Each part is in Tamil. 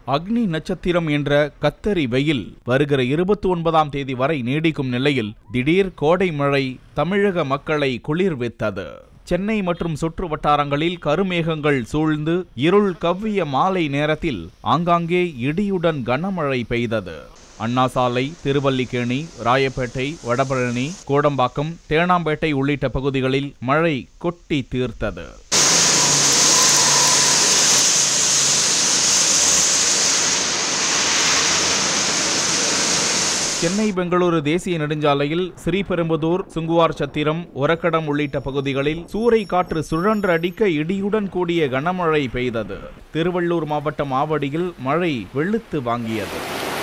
அக்னி நட்சத்திரம் என்ற கத்தரி வெயில் வருகிற இருபத்தி ஒன்பதாம் தேதி வரை நீடிக்கும் நிலையில் திடீர் கோடை மழை தமிழக மக்களை குளிர்வித்தது சென்னை மற்றும் சுற்று வட்டாரங்களில் கருமேகங்கள் சூழ்ந்து இருள் கவ்விய மாலை நேரத்தில் ஆங்காங்கே இடியுடன் கனமழை பெய்தது அண்ணா சாலை திருவல்லிக்கேணி ராயப்பேட்டை வடபழனி கோடம்பாக்கம் தேனாம்பேட்டை உள்ளிட்ட பகுதிகளில் மழை கொட்டி தீர்த்தது சென்னை பெங்களூரு தேசிய நெடுஞ்சாலையில் ஸ்ரீபெரும்புதூர் சுங்குவார் சத்திரம் ஒரக்கடம் உள்ளிட்ட பகுதிகளில் சூறை காற்று சுழன்று அடிக்க இடியுடன் கூடிய கனமழை பெய்தது திருவள்ளூர் மாவட்டம் ஆவடியில் மழை வெளுத்து வாங்கியது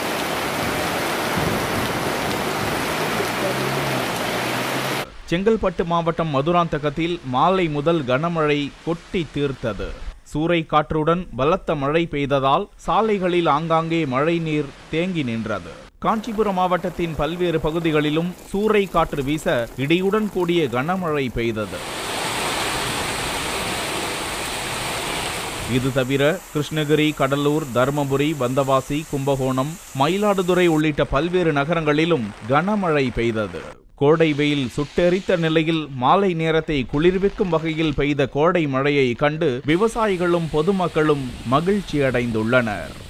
செங்கல்பட்டு மாவட்டம் மதுராந்தகத்தில் மாலை முதல் கனமழை கொட்டி தீர்த்தது சூறை காற்றுடன் பலத்த மழை பெய்ததால் சாலைகளில் ஆங்காங்கே மழை நீர் தேங்கி நின்றது காஞ்சிபுரம் மாவட்டத்தின் பல்வேறு பகுதிகளிலும் சூறை காற்று வீச இடியுடன் கூடிய கனமழை பெய்தது இது தவிர கிருஷ்ணகிரி கடலூர் தருமபுரி வந்தவாசி கும்பகோணம் மயிலாடுதுறை உள்ளிட்ட பல்வேறு நகரங்களிலும் கனமழை பெய்தது கோடை வெயில் சுட்டெரித்த நிலையில் மாலை நேரத்தை குளிர்விக்கும் வகையில் பெய்த கோடை மழையை கண்டு விவசாயிகளும் பொதுமக்களும் மகிழ்ச்சி அடைந்துள்ளனர்